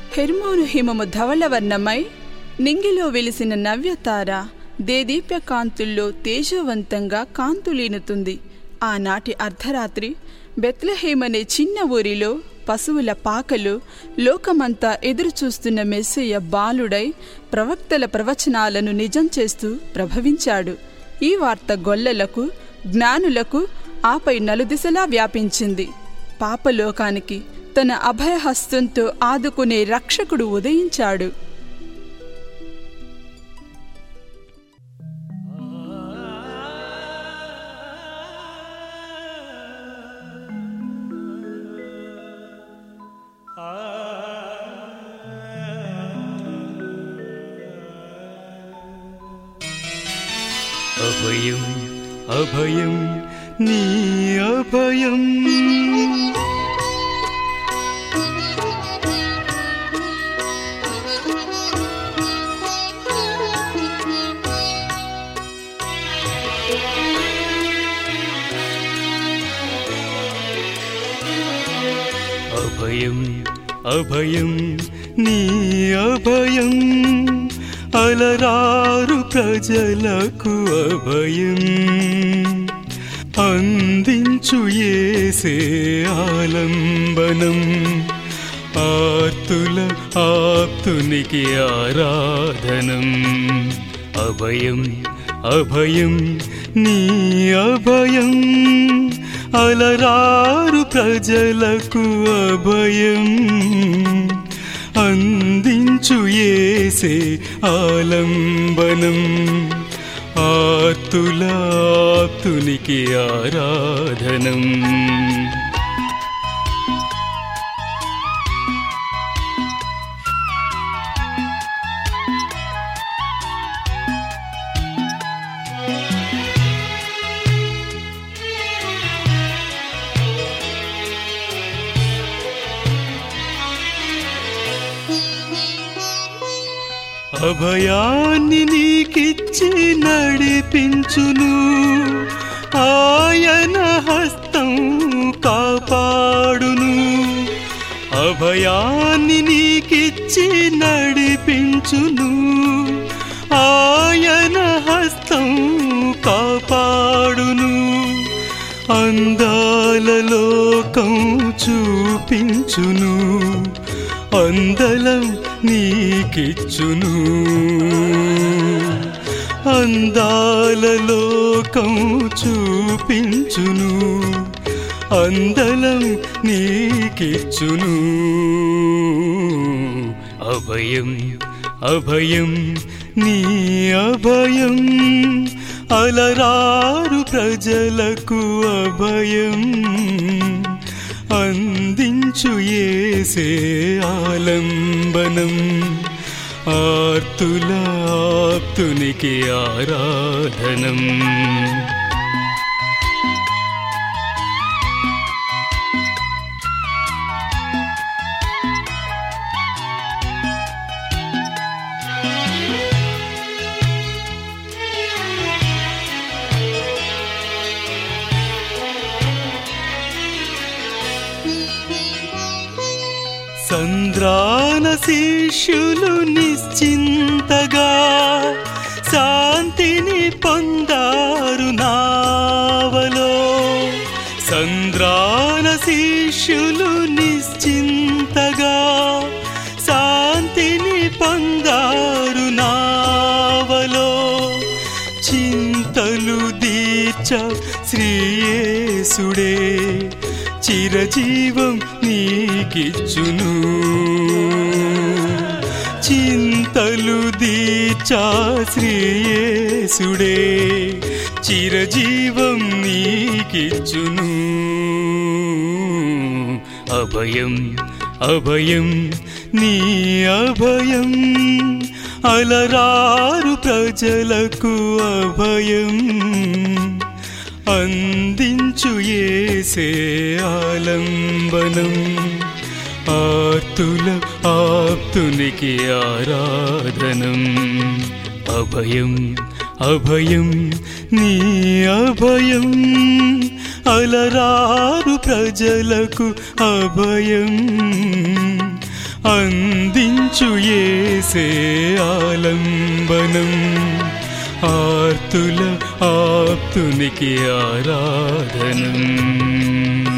హెర్మోను హిమము ధవళవర్ణమై నింగిలో వెలిసిన నవ్యతార దేదీప్య కాంతుల్లో తేజవంతంగా కాంతులీనుతుంది ఆనాటి అర్ధరాత్రి బెత్లహేమనే చిన్న ఊరిలో పశువుల పాకలు లోకమంతా ఎదురుచూస్తున్న మెస్సయ్య బాలుడై ప్రవక్తల ప్రవచనాలను నిజం చేస్తూ ప్రభవించాడు ఈ వార్త గొల్లలకు జ్ఞానులకు ఆపై నలుదిశలా వ్యాపించింది పాపలోకానికి తన అభయహస్తంతో ఆదుకునే రక్షకుడు ఉదయించాడు అభయం అభయం నీ అభయం అభయం అభయం నీ అభయం అలరారు ప్రజలకు అభయం అందించు ఏసే ఆలంబనం ఆర్తుల ఆప్తునికి ఆరాధనం అభయం అభయం నీ అభయం అలరారు ప్రజలకు అభయం అందించు ఏసే ఆలంబనం ఆర్తులాప్తునికి ఆరాధనం అభయాన్ని నీకిచ్చి నడిపించును ఆయన హస్తం కాపాడును అభయాన్ని నీకిచ్చి నడిపించును ఆయన హస్తం కాపాడును అందాల లోకం చూపించును అందలం నీకిచ్చును అందాల లోకం చూపించును అందలం నీకిచ్చును అభయం అభయం నీ అభయం అలరారు ప్రజలకు అభయం అందించు ఏసే ఆలంబనం ఆర్తుల ఆప్తునికి ఆరాధనం సంద్రాన శిష్యులు నిశ్చింతగా శాంతిని పొందారు నావలో సంద్రాన శిష్యులు నిశ్చింతగా శాంతిని పొందారు నావలో చింతలు దీర్చ శ్రీయేసుడే చిరజీవం నీకిచ్చును చింతలు దీర్చా శ్రీయేసుడే చిరజీవం నీకిచ్చును అభయం అభయం నీ అభయం అలరారు ప్రజలకు అభయం అందించు ఏసే ఆలంబనం ఆర్తుల ఆప్తునికి ఆరాధనం అభయం అభయం నీ అభయం అలరారు ప్రజలకు అభయం అందించు ఏసే ఆలంబనం ఆర్తుల ఆప్తునికి ఆరాధనం